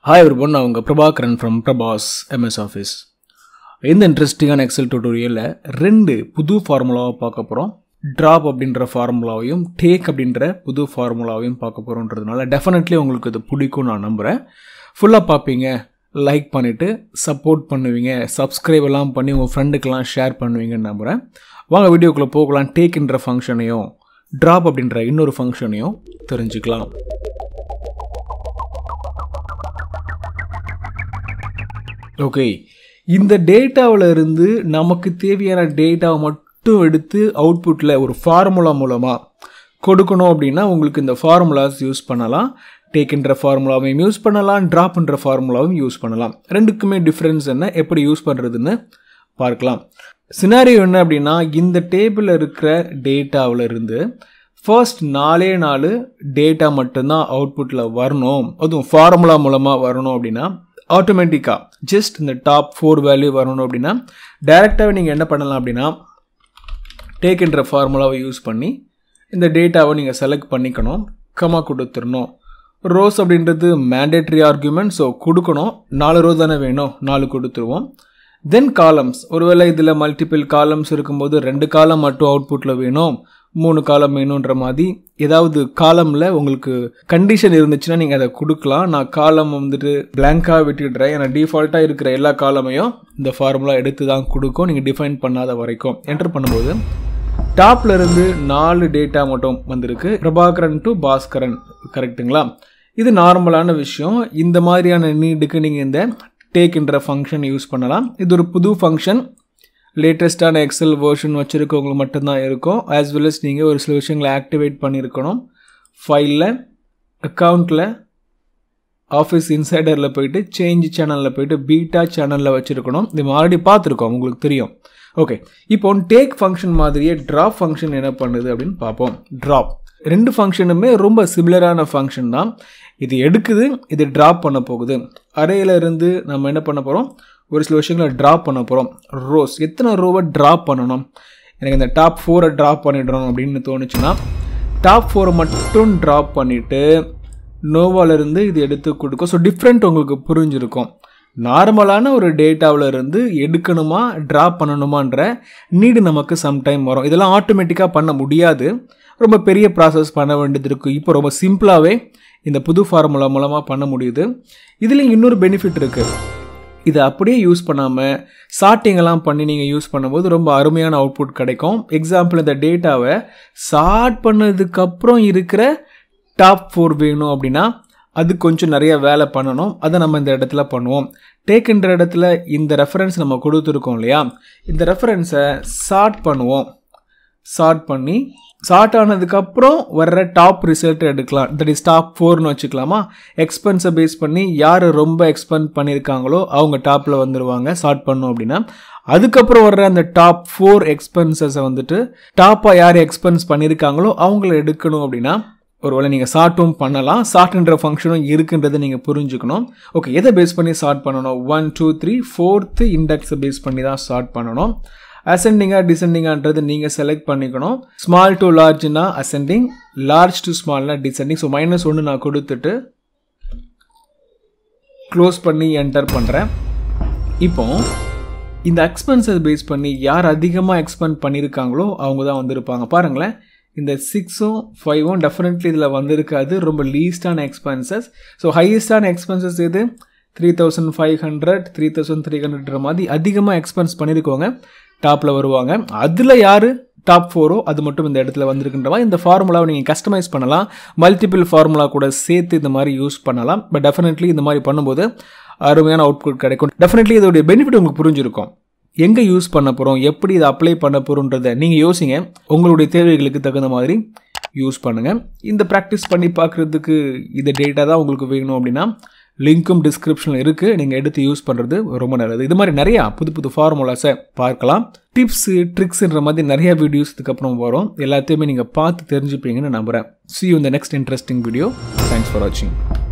hi ஒரு பொண்ணு அவங்க Prabhakaran from Prabhas MS office இந்த இன்ட்ரெஸ்டிங்கான எக்ஸல் டியூட்டோரியலில் ரெண்டு புது ஃபார்முலாவை பார்க்க போகிறோம் ட்ராப் அப்படின்ற ஃபார்முலாவையும் டேக் அப்படின்ற புது ஃபார்முலாவையும் பார்க்க போகிறோன்றதுனால டெஃபினெட்லி உங்களுக்கு இது பிடிக்கும் நான் நம்புகிறேன் ஃபுல்லாக பார்ப்பீங்க லைக் பண்ணிவிட்டு சப்போர்ட் பண்ணுவீங்க சப்ஸ்கிரைப் எல்லாம் பண்ணி உங்கள் ஃப்ரெண்டுக்கெல்லாம் ஷேர் பண்ணுவீங்கன்னு நம்புகிறேன் வாங்க வீடியோக்குள்ளே போகலாம் டேக்ன்ற ஃபங்க்ஷனையும் ட்ராப் அப்படின்ற இன்னொரு ஃபங்க்ஷனையும் தெரிஞ்சுக்கலாம் ஓகே இந்த டேட்டாவில் இருந்து நமக்கு தேவையான டேட்டாவை மட்டும் எடுத்து அவுட்புட்டில் ஒரு ஃபார்முலா மூலமாக கொடுக்கணும் அப்படின்னா உங்களுக்கு இந்த ஃபார்முலாஸ் யூஸ் பண்ணலாம் டேக்ன்ற ஃபார்முலாவையும் யூஸ் பண்ணலாம் ட்ராப்ன்ற ஃபார்முலாவையும் யூஸ் பண்ணலாம் ரெண்டுக்குமே டிஃப்ரென்ஸ் என்ன எப்படி யூஸ் பண்ணுறதுன்னு பார்க்கலாம் சினாரியோ என்ன அப்படின்னா இந்த டேபிளில் இருக்கிற டேட்டாவில் இருந்து ஃபர்ஸ்ட் நாலே நாலு டேட்டா மட்டும்தான் அவுட்புட்டில் வரணும் அதுவும் ஃபார்முலா மூலமாக வரணும் அப்படின்னா ஆட்டோமேட்டிக்காக ஜஸ்ட் இந்த டாப் ஃபோர் வேல்யூ வரணும் அப்படின்னா டைரெக்டாகவே நீங்கள் என்ன பண்ணலாம் அப்படின்னா டேக்ன்ற ஃபார்முலாவை யூஸ் பண்ணி இந்த டேட்டாவை நீங்கள் செலக்ட் பண்ணிக்கணும் கமா கொடுத்துடணும் ரோஸ் அப்படின்றது மேண்டேட்ரி ஆர்குமெண்ட் ஸோ கொடுக்கணும் நாலு ரோ தானே வேணும் நாலு கொடுத்துருவோம் தென் காலம்ஸ் ஒருவேளை இதில் மல்டிபிள் காலம்ஸ் இருக்கும்போது ரெண்டு காலம் மட்டும் அவுட்புட்டில் வேணும் மூணு காலம் வேணுன்ற மாதிரி ஏதாவது காலமில் உங்களுக்கு கண்டிஷன் இருந்துச்சுன்னா நீங்கள் அதை கொடுக்கலாம் நான் காலம் வந்துட்டு பிளாங்காக விட்டுடுறேன் ஏன்னா டிஃபால்ட்டாக இருக்கிற எல்லா காலமையும் இந்த ஃபார்முலா எடுத்து தான் கொடுக்கும் நீங்கள் டிஃபைன் பண்ணாத வரைக்கும் என்டர் பண்ணும்போது டாப்ல இருந்து நாலு டேட்டா மட்டும் வந்திருக்கு பிரபாகரன் டு பாஸ்கரன் கரெக்டுங்களா இது நார்மலான விஷயம் இந்த மாதிரியான நீடுக்கு நீங்கள் இந்த டேக்ன்ற ஃபங்க்ஷன் யூஸ் பண்ணலாம் இது ஒரு புது ஃபங்க்ஷன் லேட்டஸ்ட்டான எக்ஸல் வேர்ஷன் வச்சுருக்கவங்களுக்கு மட்டும்தான் இருக்கும் ஆஸ் வெல் அஸ் நீங்கள் ஒரு சில விஷயங்களை ஆக்டிவேட் பண்ணியிருக்கணும் ஃபைலில் அக்கௌண்ட்டில் ஆஃபீஸ் இன்சைடரில் போயிட்டு சேஞ்ச் சேனலில் போயிட்டு பீட்டா சேனலில் வச்சுருக்கணும் இது ஆல்ரெடி பார்த்துருக்கோம் உங்களுக்கு தெரியும் ஓகே இப்போ டேக் ஃபங்க்ஷன் மாதிரியே ட்ராப் ஃபங்க்ஷன் என்ன பண்ணுது அப்படின்னு பார்ப்போம் ட்ராப் ரெண்டு ஃபங்க்ஷனுமே ரொம்ப சிமிலரான ஃபங்க்ஷன் தான் இது எடுக்குது இது ட்ராப் பண்ண போகுது அறையில் இருந்து நம்ம என்ன பண்ண போகிறோம் ஒரு சில விஷயங்களை ட்ராப் பண்ண போகிறோம் ரோஸ் எத்தனை ரோவை ட்ராப் பண்ணணும் எனக்கு இந்த டாப் ஃபோரை ட்ராப் பண்ணிடுறோம் அப்படின்னு தோணுச்சுன்னா டாப் ஃபோரை மட்டும் ட்ராப் பண்ணிவிட்டு நோவாலிருந்து இது எடுத்து கொடுக்கும் ஸோ டிஃப்ரெண்ட் உங்களுக்கு புரிஞ்சிருக்கும் நார்மலான ஒரு டேட்டாவில் இருந்து எடுக்கணுமா ட்ராப் பண்ணணுமான்ற நீடு நமக்கு சம்டைம் வரும் இதெல்லாம் ஆட்டோமேட்டிக்காக பண்ண முடியாது ரொம்ப பெரிய ப்ராசஸ் பண்ண வேண்டியது இருக்குது இப்போ ரொம்ப சிம்பிளாகவே இந்த புது ஃபார்முலா மூலமாக பண்ண முடியுது இதுலேயும் இன்னொரு பெனிஃபிட் இருக்குது இதை அப்படியே யூஸ் பண்ணாமல் சார்ட்டிங்கெல்லாம் பண்ணி நீங்கள் யூஸ் பண்ணும்போது ரொம்ப அருமையான அவுட்புட் கிடைக்கும் எக்ஸாம்பிள் இந்த டேட்டாவை சார்ட் பண்ணதுக்கப்புறம் இருக்கிற டாப் ஃபோர் வேணும் அப்படின்னா அது கொஞ்சம் நிறைய வேலை பண்ணணும் அதை நம்ம இந்த இடத்துல பண்ணுவோம் டேக்குன்ற இடத்துல இந்த ரெஃபரன்ஸ் நம்ம கொடுத்துருக்கோம் இல்லையா இந்த ரெஃபரன்ஸை சார்ட் பண்ணுவோம் சார்ட் பண்ணி சார்ட் ஆனதுக்கப்புறம் வர்ற டாப் ரிசல்ட் எடுக்கலாம் தட் இஸ் டாப் ஃபோர்னு வச்சுக்கலாமா எக்ஸ்பென்ஸை பேஸ் பண்ணி யார் ரொம்ப எக்ஸ்பெண்ட் பண்ணியிருக்காங்களோ அவங்க டாப்பில் வந்துடுவாங்க சார்ட் பண்ணோம் அப்படின்னா அதுக்கப்புறம் வர்ற அந்த டாப் ஃபோர் எக்ஸ்பென்சஸை வந்துட்டு டாப்பாக யார் எக்ஸ்பென்ஸ் பண்ணியிருக்காங்களோ அவங்கள எடுக்கணும் அப்படின்னா ஒருவேளை நீங்கள் சார்ட்டும் பண்ணலாம் சார்ட்ன்ற ஃபங்க்ஷனும் இருக்குன்றதை நீங்கள் புரிஞ்சுக்கணும் ஓகே எதை பேஸ் பண்ணி சார்ட் பண்ணணும் ஒன் டூ த்ரீ ஃபோர்த்து இண்டெக்ஸை பேஸ் பண்ணி தான் ஸ்டார்ட் பண்ணணும் அசெண்டிங்காக டிசெண்டிங்கான்றது நீங்கள் செலக்ட் பண்ணிக்கணும் ஸ்மால் டு லார்ஜ்னா அசெண்டிங் லார்ஜ் டு ஸ்மால்னா டிசெண்டிங் ஸோ மைனஸ் ஒன்று நான் கொடுத்துட்டு க்ளோஸ் பண்ணி என்டர் பண்ணுறேன் இப்போ இந்த எக்ஸ்பென்சஸ் பேஸ் பண்ணி யார் அதிகமாக எக்ஸ்பெண்ட் பண்ணியிருக்காங்களோ அவங்க தான் வந்திருப்பாங்க பாருங்களேன் இந்த சிக்ஸும் ஃபைவும் டெஃபினெட்லி இதில் வந்திருக்காது ரொம்ப லீஸ்டான எக்ஸ்பென்சஸ் ஸோ ஹையஸ்டான எக்ஸ்பென்சஸ் எது three thousand five hundred three thousand three ஹண்ட்ரட்ற மாதிரி அதிகமாக எக்ஸ்பென்ஸ் பண்ணியிருக்கோங்க டாப்பில் வருவாங்க அதில் யார் டாப் ஃபோரோ அது மட்டும் இந்த இடத்துல வந்திருக்குன்ற மாதிரி இந்த ஃபார்முலாவை நீங்கள் கஸ்டமைஸ் பண்ணலாம் மல்டிபிள் ஃபார்முலா கூட சேர்த்து இந்த மாதிரி யூஸ் பண்ணலாம் பட் டெஃபினெட்லி இந்த மாதிரி பண்ணும்போது அருமையான அவுட்புட் கிடைக்கும் டெஃபினெட்லி இதோடைய பெனிஃபிட் உங்களுக்கு புரிஞ்சிருக்கும் எங்கே யூஸ் பண்ண போகிறோம் எப்படி இதை அப்ளை பண்ண போகிறோன்றதை நீங்கள் யோசிங்க உங்களுடைய தேவைகளுக்கு தகுந்த மாதிரி யூஸ் பண்ணுங்கள் இந்த ப்ராக்டிஸ் பண்ணி பார்க்குறதுக்கு இந்த டேட்டா தான் உங்களுக்கு வேணும் அப்படின்னா லிங்க்கும் டிஸ்கிரிப்ஷனில் இருக்குது நீங்கள் எடுத்து யூஸ் பண்ணுறது ரொம்ப நல்லது இது மாதிரி நிறையா புது புது ஃபார்முலாஸை பார்க்கலாம் டிப்ஸு ட்ரிக்ஸுன்ற மாதிரி நிறைய வீடியோஸ் இதுக்கப்புறம் வரும் எல்லாத்தையுமே நீங்கள் பார்த்து தெரிஞ்சுப்பீங்கன்னு நம்புகிறேன் சி யூ இந்த next interesting video thanks for வாட்சிங்